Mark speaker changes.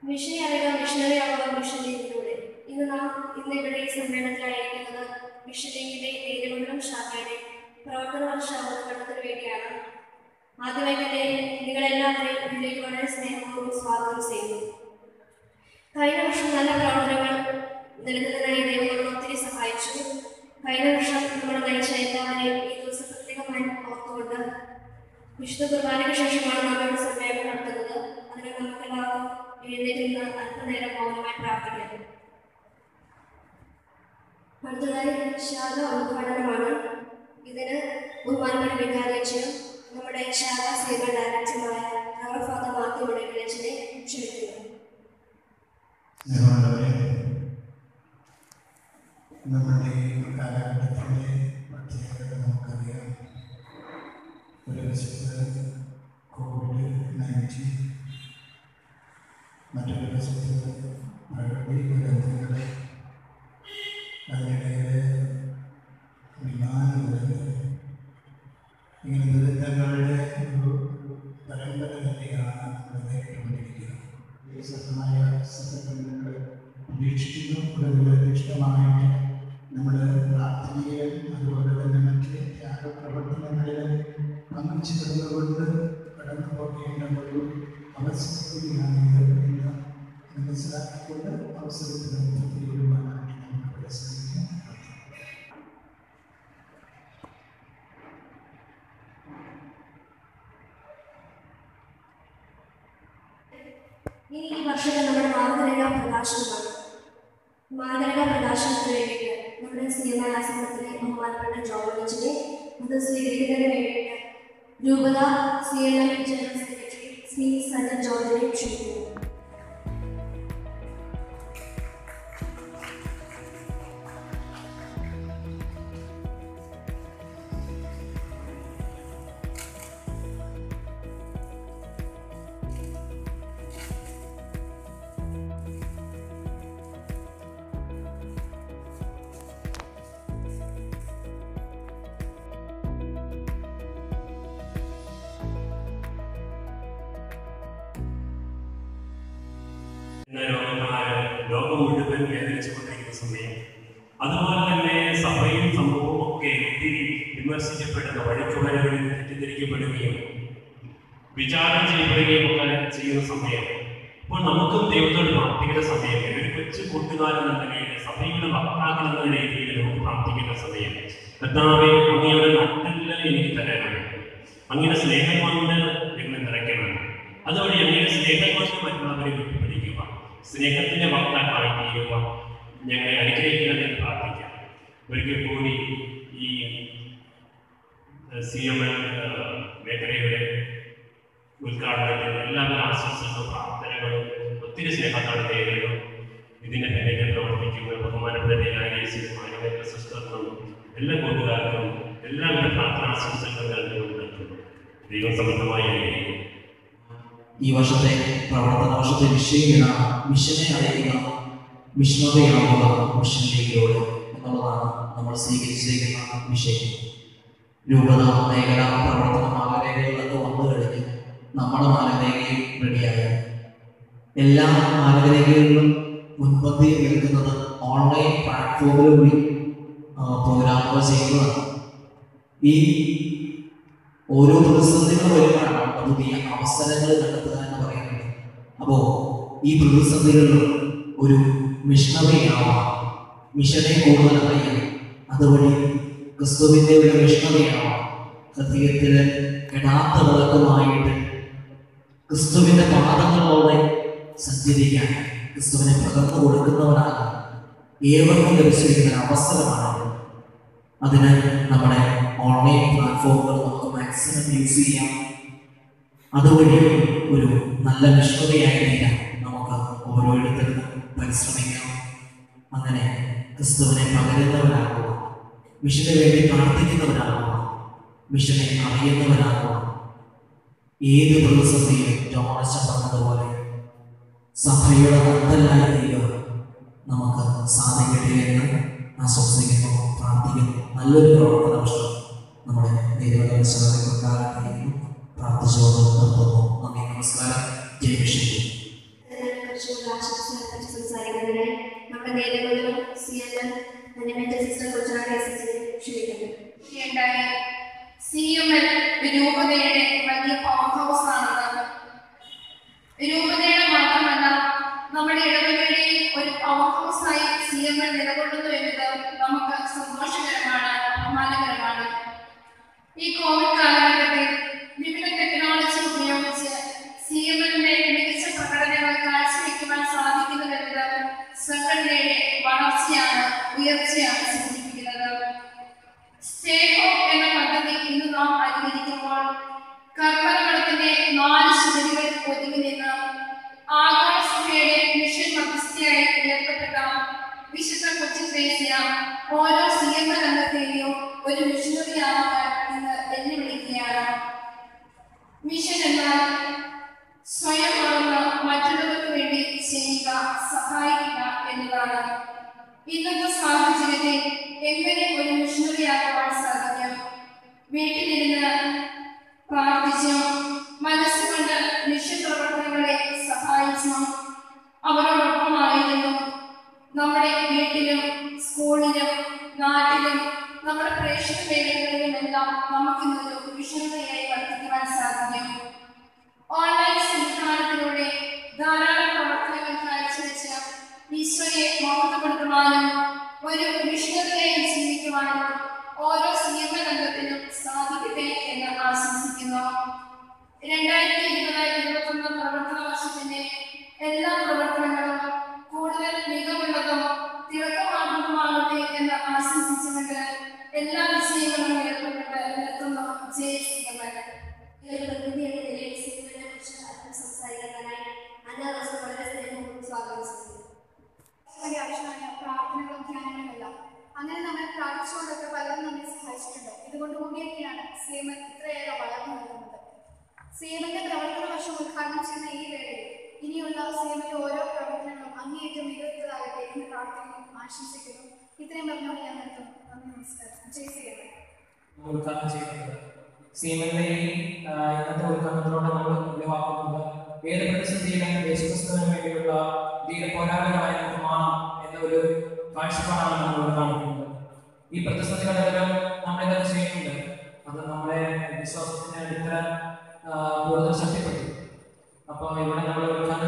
Speaker 1: മിഷനെ അറിയുക മിഷനറി ആവുക മിഷൻ ലീഗിലൂടെ ഇന്ന് നാം ഇന്ന് ഇവിടെ ഈ സമ്മേളനത്തിലായിരിക്കുന്നത് മിഷൻ ലീഗിന്റെ നേരിമംഗലം ശാഖയുടെ പ്രവർത്തന വർഷാവതരണത്തിന് വേണ്ടിയാണ് ആദ്യമായി തന്നെ നിങ്ങളെല്ലാവരെയും ഇതിലേക്ക് വളരെ സ്നേഹപൂർവ്വം സ്വാഗതം ചെയ്യുന്നു കഴിഞ്ഞ വർഷം നല്ല പ്രവർത്തനങ്ങൾ നിലനിൽക്കുന്നതിനായി ദൈവങ്ങൾ ഒത്തിരി സഹായിച്ചു കഴിഞ്ഞ വർഷം നമ്മൾ നയിച്ച എല്ലാവരെയും ഈ ദിവസം പ്രത്യേകമായി ഓർത്തുകൊണ്ട് വിശുദ്ധ കുർബാനയ്ക്ക് ശേഷമാണ് നാം ഇവിടെ സമ്മേളനം നടത്തുന്നത് അതിനാൽ നമുക്ക് എല്ലാവർക്കും എഴുന്നേറ്റ് നിന്ന് അല്പനേരം മൗനമായി പ്രാർത്ഥിക്കാം അടുത്തതായി ശാഖ ഉദ്ഘാടനമാണ് ഇതിന് ബഹുമാനപ്പെട്ട വികാരിയച്ഛനും നമ്മുടെ ശാഖ സേവ ഡയറക്ടറുമായ റവർ ഫാദർ മാത്യു മുടക്കിലച്ഛനെ ക്ഷണിക്കുന്നു
Speaker 2: ഞങ്ങളുടെ നമ്മുടെ ഈ കാലഘട്ടത്തിൻ്റെ പ്രത്യേകത നമുക്കറിയാം ഒരു വശത്ത് കോവിഡ് നയൻറ്റീൻ മറ്റൊരു വശത്ത് പ്രകൃതി ദുരന്തങ്ങൾ അതിനിടയിൽ വിമാന ദുരന്തം ഇങ്ങനെ ദുരന്തങ്ങളുടെ ഒരു പരമ്പര തന്നെയാണ് നമ്മൾ നേരിട്ടുകൊണ്ടിരിക്കുന്നത് ഈ സത്യമായ സത്യങ്ങൾ പ്രതീക്ഷിക്കുന്നു കൂടുതൽ ഇഷ്ടമായിട്ട് നമ്മൾ പ്രാർത്ഥനയിലും അതുപോലെ തന്നെ മറ്റ് ത്യാഗ പ്രവർത്തനങ്ങളിലും പങ്കുചേർന്നുകൊണ്ട് കടന്നു പോകേണ്ട ഒരു അവസരത്തിലാണ് ഇത് എന്ന് മനസ്സിലാക്കിക്കൊണ്ട് അവസരത്തിൽ തീരുമാനമായിട്ട് നമുക്ക് ശ്രമിക്കാം
Speaker 1: ഇനി ഈ വർഷത്തെ നമ്മുടെ മാർഗരേഖ പ്രകാശനമാണ് മാർഗരേഖ പ്രകാശനത്തിന് വേണ്ടിയിട്ട് നമ്മുടെ സീമാനാസനത്തിലെ ബഹുമാനപ്പെട്ട ജോർജിനെ അത് സ്വീകരിക്കുന്നതിന് വേണ്ടിയിട്ട് രൂപത C L M general secretary Shri Sajan ജോർജിനെ ക്ഷണിക്കുന്നു
Speaker 3: എന്ന രോഗങ്ങളാൽ ലോകം മുഴുവൻ വേദനിച്ചുകൊണ്ടിരിക്കുന്ന സമയം അതുപോലെ തന്നെ സഭയും സമൂഹവും ഒക്കെ ഒത്തിരി വിമർശിക്കപ്പെടുന്ന വഴക്കുവരകളിൽ തെറ്റിദ്ധരിക്കപ്പെടുകയും വിചാരം ചെയ്യപ്പെടുകയും ഒക്കെ ചെയ്യുന്ന സമയം അപ്പോൾ നമുക്കും ദൈവത്തോട് പ്രാർത്ഥിക്കുന്ന സമയം ഒരു കൊച്ചു കൂട്ടുകാരൻ എന്ന നിലയിൽ സഭയുടെ വക്താക്കൾ എന്ന രീതിയിൽ നമുക്ക് പ്രാർത്ഥിക്കുന്ന സമയം കർത്താവെ അങ്ങയുടെ നട്ടെല്ലാം എനിക്ക് തരാനാണ് അങ്ങനെ സ്നേഹം കൊണ്ട് ഞങ്ങൾ നിറയ്ക്കണം അതുവഴി അങ്ങനെ സ്നേഹം കൊണ്ട് മറ്റുള്ളവരെ വിട്ടുപിടിക്കുക സ്നേഹത്തിന്റെ വക്താക്കളായി തീരുക ഞങ്ങളെ അനുഗ്രഹിക്കണമെന്ന് പ്രാർത്ഥിക്കാം ഒരിക്കൽ കൂടി ഈ സി എം എൽ മേഖലയുടെ ഉദ്ഘാടനത്തിൽ എല്ലാവരും ആശംസകളും പ്രാർത്ഥനകളും ഒത്തിരി സ്നേഹത്തോടെ നേരിടുന്നു ഇതിന്റെ പിന്നിൽ പ്രവർത്തിക്കുന്ന ബഹുമാനപ്പെട്ട ഡിയാലിസിനും ആയുർവേദ സിസ്റ്റർക്കും എല്ലാ കൂട്ടുകാർക്കും എല്ലാവരുടെ പ്രാർത്ഥനാശംസകൾ നൽകുന്നു നിർത്തുന്നു ദൈവം സമൃദ്ധമായി അനുഗ്രഹിക്കും
Speaker 4: ഈ വർഷത്തെ പ്രവർത്തന വർഷത്തെ വിഷയം ഇതാണ് മിഷനെ അറിയുക മിഷണറിയാവുക മിഷൻ ലീഗിലൂടെ എന്നുള്ളതാണ് നമ്മൾ സ്വീകരിച്ചിരിക്കുന്ന വിഷയം രൂപത മേഖല പ്രവർത്തന മാർഗരേഖകളൊക്കെ വന്നു കഴിഞ്ഞ് നമ്മുടെ മാർഗരേഖയും റെഡിയായി എല്ലാ മാർഗരേഖകളിലും മുൻപന്തിയിൽ നിൽക്കുന്നത് ഓൺലൈൻ പ്ലാറ്റ്ഫോമിലൂടെ പ്രോഗ്രാമുകൾ ചെയ്യുന്നതാണ് ഈ ഓരോ പ്രതിസന്ധികൾ വരുമ്പോഴാണ് നമുക്ക് പുതിയ അവസരങ്ങൾ കണ്ടെത്തുക എന്ന് പറയുന്നത് അപ്പോൾ ഈ പ്രതിസന്ധികളിൽ ഒരു മിഷണറി ആവാം മിഷനെ കൂടുതൽ അറിയാം അതുവഴി ക്രിസ്തുവിൻ്റെ ഒരു മിഷണറി ആവാം ഹൃദയത്തിൽ കെടാത്ത വിളക്കുമായിട്ട് ക്രിസ്തുവിൻ്റെ പാദങ്ങളോടെ സഞ്ചരിക്കാൻ ക്രിസ്തുവിനെ പകർന്നു കൊടുക്കുന്നവരാകാം ഏവർക്കും ലഭിച്ചിരിക്കുന്ന ഒരു അവസരമാണിത് അതിന് നമ്മുടെ ഓൺലൈൻ പ്ലാറ്റ്ഫോമുകൾ നമുക്ക് മാക്സിമം യൂസ് ചെയ്യാം അതുവഴി ഒരു നല്ല മിഷണറിയായി തീരാൻ നമുക്ക് ഓരോരുത്തർക്കും പരിശ്രമിക്കാം അങ്ങനെ ക്രിസ്തുവിനെ പകരുന്നവരാകുക മിഷന് വേണ്ടി പ്രാർത്ഥിക്കുന്നവരാകുക മിഷനെ അറിയുന്നവരാകുക ഏത് പ്രതിസന്ധിയും ജോണച്ച പറഞ്ഞതുപോലെ സഭയുടെ നട്ടലായി തീരുക നമുക്ക് സാധിക്കട്ടെ എന്ന് ആശംസിക്കുന്നു പ്രാർത്ഥിക്കുന്നു നല്ലൊരു പ്രവർത്തന വർഷം നമ്മുടെ ദൈവകലശാലയിൽ ഉണ്ടാകട്ടെ എന്ന് പ്രാർത്ഥിച്ചുകൊണ്ട് നിർത്തുന്നു നന്ദി നമസ്കാരം ജയ് വിഷയം
Speaker 1: വിളിച്ചുകൊണ്ട് ആശംസ പറ്റി സംസാരിക്കുന്നതിനായി നമ്മുടെ നേരങ്ങളിലും സി എൽ എൻ അനിമേറ്റ സിസ്റ്റർ കൊച്ചാണ് ക്ഷണിക്കുന്നു
Speaker 5: ഉണ്ടായി സി എം എൽ രൂപതയുടെ വലിയ പവർ ഹൗസ് ആണത് രൂപതയുടെ മാത്രമല്ല നമ്മുടെ ഇടവകയുടെയും ഒരു പവർ ഹൗസായി സി എം എൽ നിലകൊള്ളുന്നു എന്നത് നമുക്ക് സന്തോഷകരമാണ് അഭിമാനകരമാണ് ഈ കോവിഡ് കാലഘട്ടത്തിൽ വിവിധ ടെക്നോളജി ഉപയോഗിച്ച് സി എം എല്ലിന്റെ മികച്ച പ്രകടനങ്ങൾ കാഴ്ചവെക്കുവാൻ സാധിക്കുന്നു എന്നത് സംഘടനയുടെ വളർച്ചയാണ് ഉയർച്ചയാണ് സൂചിപ്പിക്കുന്നത് സ്റ്റേ ഹോം എന്ന പദ്ധതി ഇന്ന് നാം അനുകരിക്കുമ്പോൾ കർമ്മലമഠത്തിന്റെ നാല് ശിബിരകൾ ഒതുങ്ങി നിന്ന് ആഗോള സഭയുടെ മിഷൻ മധ്യസ്ഥയായി ഏർപ്പെട്ട വിശുദ്ധ കൊച്ചി ത്രേസ്യ ഓരോ സി എം എൽ അംഗത്തെയും ഒരു മിഷണറി ആവാൻ ഇന്ന് വെല്ലുവിളിക്കുകയാണ് മിഷൻ എന്നാൽ സ്വയം മറന്ന് മറ്റുള്ളവർക്ക് വേണ്ടി ചെയ്യുക സഹായിക്കുക എന്നതാണ് ഇന്നത്തെ സാഹചര്യത്തിൽ എങ്ങനെ ഒരു മിഷണറി ആകുവാൻ സാധിക്കും വീട്ടിലിരുന്ന് പ്രാർത്ഥിച്ചും മനസ്സുകൊണ്ട് മിഷൻ പ്രവർത്തനങ്ങളെ സഹായിച്ചും അവരോടൊപ്പമായിരുന്നു നമ്മുടെ വീട്ടിലും സ്കൂളിലും നാട്ടിലും നമ്മുടെ പ്രേക്ഷക വേദികളിലുമെല്ലാം നമുക്കിന്നൊരു മിഷണറിയായി വർദ്ധിക്കുവാൻ സാധിക്കും ഓൺലൈൻ സംവിധാനത്തിലൂടെ ധാരാളം പ്രവർത്തനങ്ങൾ കാഴ്ചവെച്ച് ഈശോയെ മഹത്വപ്പെടുത്തുവാനും ഒരു മിഷണറിയായി ജീവിക്കുവാനും ഓരോ സി എം എൽ അംഗത്തിനും സാധിക്കട്ടെ എന്ന് ആശംസിക്കുന്നു രണ്ടായിരത്തി ഇരുപത് ഇരുപത്തൊന്ന് പ്രവർത്തന വർഷത്തിന്റെ എല്ലാ പ്രവർത്തനങ്ങളും കൂടുതൽ മികവുള്ളതും തിളക്കമാർന്നതുമാകട്ടെ എന്ന് ആശംസിച്ചുകൊണ്ട് എല്ലാ വിഷയങ്ങളും നേർന്നുകൊണ്ട് നിർത്തുന്നു ജയ് സി എം എൽ
Speaker 1: ഈ ഒരു പ്രതിനിധി എന്ന നിലയിൽ സിനിമയെ കുറിച്ച് അല്പം സംസാരിക്കാനായി അന്ന ദിവസം വളരെ സ്നേഹപൂർവ്വം സ്വാഗതം ചെയ്യുന്നു
Speaker 5: വളരെ ആവശ്യമായ പ്രാർത്ഥനകളും ധ്യാനങ്ങളുമെല്ലാം അങ്ങനെ നമ്മൾ പ്രാർത്ഥിച്ചുകൊണ്ടൊക്കെ പലരും നമ്മെ സഹായിച്ചിട്ടുണ്ട് ഇതുകൊണ്ട് കൂടിയൊക്കെയാണ് സേമൻ ഇത്രയേറെ വളർന്നു വരുന്നത് സേമന്റെ പ്രവർത്തന വർഷം ഉദ്ഘാടനം ചെയ്യുന്ന ഈ വേളയിൽ ഇനിയുള്ള സേമന്റെ ഓരോ പ്രവർത്തനങ്ങളും അങ്ങേയറ്റം മികവുറ്റതാകട്ടെ എന്ന് പ്രാർത്ഥിക്കുന്നു ആശംസിക്കുന്നു ഇത്രയും പറഞ്ഞുകൊണ്ട് ഞാൻ നിർത്തുന്നു നന്ദി നമസ്കാരം ജയ് സേമൻ
Speaker 6: ഉദ്ഘാടനം ചെയ്യുന്നത് സീമന്റെ ഈ ആ, ഇന്നത്തെ ഉദ്ഘാടനത്തിലൂടെ നമ്മൾ ലഭ്യമാക്കുന്നത് ഏത് പ്രതിസന്ധിയിലും യേശുക്രിസ്തുവിന് വേണ്ടിയുള്ള ധീരപോരാളികളായ നിർമ്മാണം എന്ന ഒരു കാഴ്ചപ്പാടാണ് നമ്മൾ ഇവിടെ കാണിക്കുന്നത് ഈ പ്രതിസന്ധികളെല്ലാം നമ്മളിതൊക്കെ ചെയ്യുന്നുണ്ട് അത് നമ്മുടെ വിശ്വാസത്തിന്റെ അടിത്തറ ആ, കൂടുതൽ ശക്തിപ്പെടുത്തും അപ്പോൾ ഇവിടെ നമ്മൾ ഉദ്ഘാടനം